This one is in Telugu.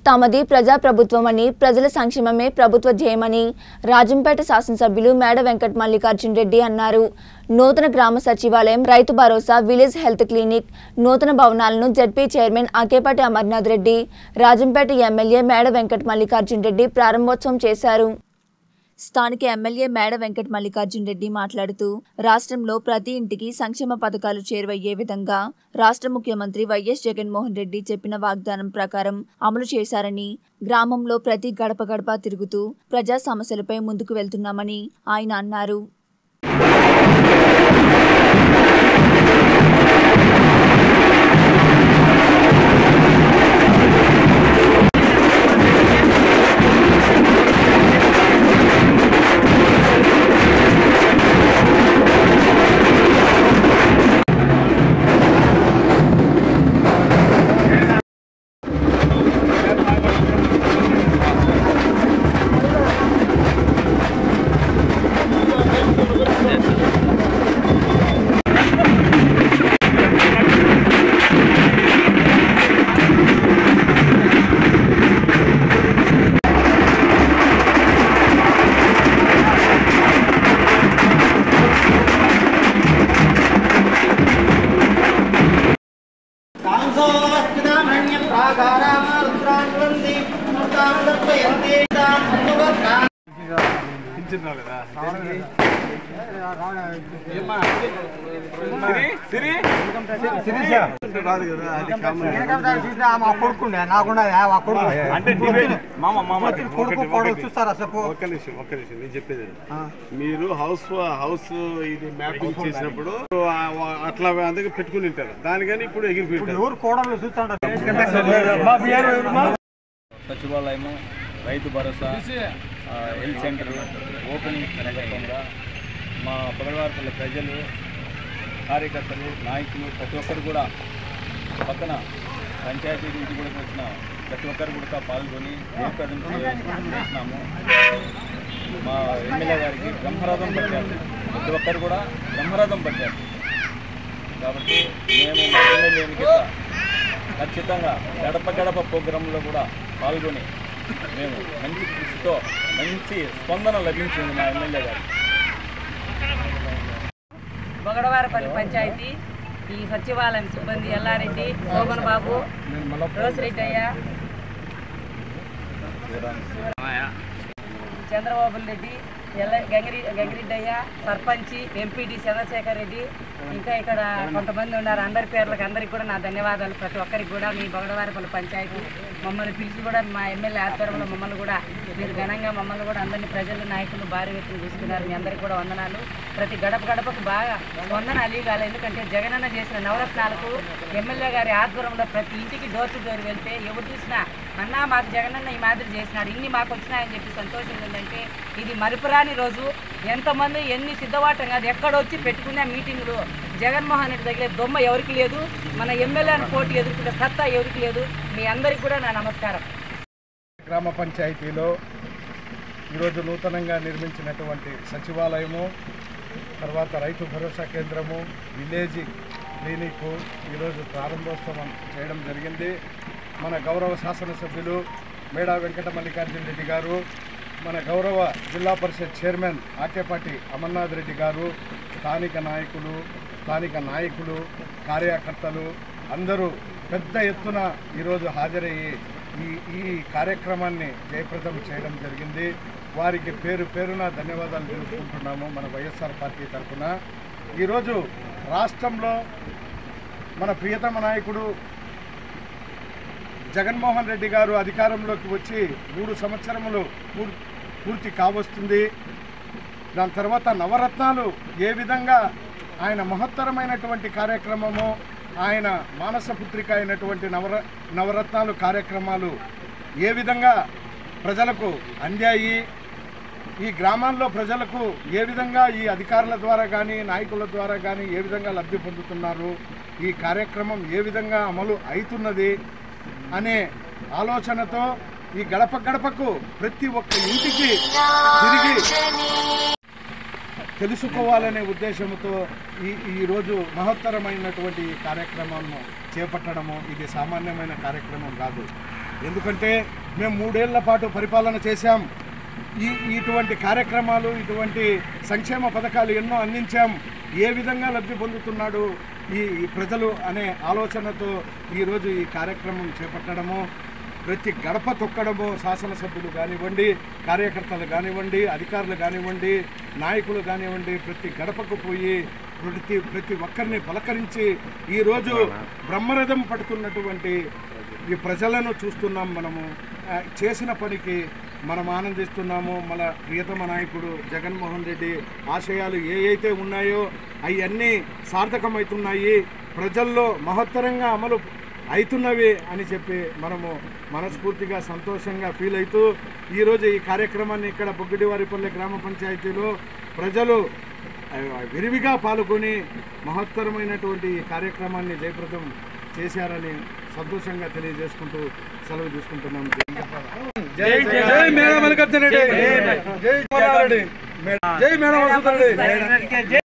తమది ప్రజాప్రభుత్వమని ప్రజల సంక్షేమమే ప్రభుత్వ ధ్యేయమని రాజంపేట శాసనసభ్యులు మేడ వెంకట మల్లికార్జున్ రెడ్డి అన్నారు నూతన గ్రామ సచివాలయం రైతు భరోసా విలేజ్ హెల్త్ క్లినిక్ నూతన భవనాలను ZP chairman Akepati Amarnath Reddy Rajampet MLA Meda Venkata Mallikarjun Reddy ప్రారంభోత్సవం చేశారు స్థానిక ఎమ్మెల్యే మేడ వెంకట మల్లికార్జున్ రెడ్డి మాట్లాడుతూ రాష్ట్రంలో ప్రతి ఇంటికి సంక్షేమ పథకాలు చేరువయ్యే విధంగా రాష్ట్ర ముఖ్యమంత్రి వైఎస్ జగన్మోహన్ రెడ్డి చెప్పిన వాగ్దానం ప్రకారం అమలు చేశారని గ్రామంలో ప్రతి గడప గడప తిరుగుతూ ప్రజా సమస్యలపై ముందుకు వెళ్తున్నామని ఆయన అన్నారు మా కొడుకుండే నాకుండా ఆ కొడుకు అంటే డిబేట్ మామ మామ కొడుకు కోడలు చూస్తారా చెప్పు ఒక్క నిమిషం ఒక్క నిమిషం నేను చెప్పేది మీరు హౌస్ హౌస్ ఇది మ్యాపింగ్ చేసినప్పుడు ఆ- ఆ- అట్లా అందుకే పెట్టుకుని ఉంటారు దానికని ఇప్పుడు ఎగిరిపోయింటారు ఎవరు కోడలు చూస్తాడు సచివాలయము రైతు భరోసా ఆ, హెల్త్ సెంటర్ ఓపెనింగ్ సందర్భంగా మా పగడవారిపల్లి ప్రజలు కార్యకర్తలు నాయకులు ప్రతి ఒక్కరు కూడా పక్కన పంచాయతీ నుంచి కూడా వచ్చిన ప్రతి ఒక్కరు కూడా పాల్గొని జయప్రదం చే- చేసినాము మా ఎమ్మెల్యే గారికి బ్రహ్మరథం పట్టారు ప్రతి ఒక్కరు కూడా బ్రహ్మరథం పట్టారు కాబట్టి మేము మా ఎమ్మెల్యే ఎన్నిక ఖచ్చితంగా గడప గడప ప్రోగ్రాంలో కూడా పాల్గొని మేము మంచి కృషితో మంచి స్పందన లభించింది మా ఎమ్మెల్యే గారు బొగడవారపల్లి పంచాయతీ ఈ సచివాలయం సిబ్బంది ఎల్లారెడ్డి శోభన్ బాబు రోసిరెడ్డి అయ్య చంద్రబాబు రెడ్డి ఎల్ల గంగిరి గంగిరెడ్డి అయ్య సర్పంచి ఎంపీటీ చంద్రశేఖర్ రెడ్డి ఇంకా ఇక్కడ కొంతమంది ఉన్నారు అందరి పేర్లకు అందరికీ కూడా నా ధన్యవాదాలు ప్రతి ఒక్కరికి కూడా మీ బొగడవారపల్లి పంచాయతీ మమ్మల్ని పిలిచి కూడా మా ఎమ్మెల్యే ఆధ్వర్యంలో మమ్మల్ని కూడా మీరు ఘనంగా మమ్మల్ని కూడా అందరినీ ప్రజలు నాయకులు భారీ వ్యక్తులు చూస్తున్నారు మీ అందరికీ కూడా వందనాలు ప్రతి గడప గడపకు బాగా వందన అలీగాలి ఎందుకంటే జగనన్న చేసిన నవరత్నాలకు ఎమ్మెల్యే గారి ఆధ్వర్యంలో ప్రతి ఇంటికి డోర్ టు డోర్ వెళ్తే ఎవరు చూసినా అన్నా మాకు జగనన్న ఈ మాదిరి చేసినాడు ఇన్ని మాకు వచ్చినాయని చెప్పి సంతోషం ఏంటంటే ఇది మరుపురాని రోజు ఎంతమంది ఎన్ని సిద్ధవాటం కాదు ఎక్కడొచ్చి పెట్టుకునే మీటింగులు జగన్మోహన్ రెడ్డి దగ్గర దొమ్మ ఎవరికి లేదు మన ఎమ్మెల్యేని పోటీ ఎదుర్కొనే సత్తా ఎవరికి లేదు మీ అందరికీ కూడా నా నమస్కారం గ్రామ పంచాయతీలో ఈరోజు నూతనంగా నిర్మించినటువంటి సచివాలయము తర్వాత రైతు భరోసా కేంద్రము విలేజ్ క్లినిక్ ఈరోజు ప్రారంభోత్సవం చేయడం జరిగింది మన గౌరవ శాసనసభ్యులు మేడా వెంకట మల్లికార్జున రెడ్డి గారు మన గౌరవ జిల్లా పరిషత్ చైర్మన్ ఆకేపాటి అమర్నాథ్ రెడ్డి గారు స్థానిక నాయకులు స్థానిక నాయకులు కార్యకర్తలు అందరూ పెద్ద ఎత్తున ఈరోజు హాజరయ్యి ఈ ఈ కార్యక్రమాన్ని జయప్రదం చేయడం జరిగింది వారికి పేరు పేరున ధన్యవాదాలు తెలుపుకుంటున్నాము మన వైఎస్ఆర్ పార్టీ తరఫున ఈరోజు రాష్ట్రంలో మన ప్రియతమ నాయకుడు జగన్మోహన్ రెడ్డి గారు అధికారంలోకి వచ్చి మూడు సంవత్సరములు పూర్- పూర్తి కావస్తుంది దాని తర్వాత నవరత్నాలు ఏ విధంగా ఆయన మహత్తరమైనటువంటి కార్యక్రమము ఆయన మానసపుత్రిక అయినటువంటి నవర నవరత్నాలు కార్యక్రమాలు ఏ విధంగా ప్రజలకు అందాయి ఈ గ్రామాల్లో ప్రజలకు ఏ విధంగా ఈ అధికారుల ద్వారా కానీ నాయకుల ద్వారా కానీ ఏ విధంగా లబ్ధి పొందుతున్నారు ఈ కార్యక్రమం ఏ విధంగా అమలు అవుతున్నది అనే ఆలోచనతో ఈ గడప గడపకు ప్రతి ఒక్క ఇంటికి తిరిగి తెలుసుకోవాలనే ఉద్దేశంతో ఈ ఈరోజు మహత్తరమైనటువంటి ఈ కార్యక్రమము చేపట్టడము ఇది సామాన్యమైన కార్యక్రమం కాదు ఎందుకంటే మేము మూడేళ్ల పాటు పరిపాలన చేశాం ఈ ఇటువంటి కార్యక్రమాలు ఇటువంటి సంక్షేమ పథకాలు ఎన్నో అందించాం ఏ విధంగా లబ్ధి పొందుతున్నాడు ఈ ఈ ప్రజలు అనే ఆలోచనతో ఈరోజు ఈ కార్యక్రమం చేపట్టడము ప్రతి గడప తొక్కడము శాసనసభ్యులు కానివ్వండి కార్యకర్తలు కానివ్వండి అధికారులు కానివ్వండి నాయకులు కానివ్వండి ప్రతి గడపకు పోయి ప్రతి ప్రతి ఒక్కరిని పలకరించి ఈరోజు బ్రహ్మరథం పడుతున్నటువంటి ఈ ప్రజలను చూస్తున్నాం మనము ఆ, చేసిన పనికి మనం ఆనందిస్తున్నాము మన ప్రియతమ నాయకుడు జగన్మోహన్ రెడ్డి ఆశయాలు ఏ అయితే ఉన్నాయో అవన్నీ సార్థకమవుతున్నాయి ప్రజల్లో మహత్తరంగా అమలు అవుతున్నవి అని చెప్పి మనము మనస్ఫూర్తిగా సంతోషంగా ఫీల్ అవుతూ ఈరోజు ఈ కార్యక్రమాన్ని ఇక్కడ బొగ్గిడివారిపల్లె గ్రామ పంచాయతీలో ప్రజలు ఆ, విరివిగా పాల్గొని మహత్తరమైనటువంటి ఈ కార్యక్రమాన్ని జయప్రదం చేశారని సంతోషంగా తెలియజేసుకుంటూ సెలవు తీసుకుంటున్నాం జై జై మేడం మల్లికార్జున రెడ్డి జై జై మేడం వసంత రెడ్డి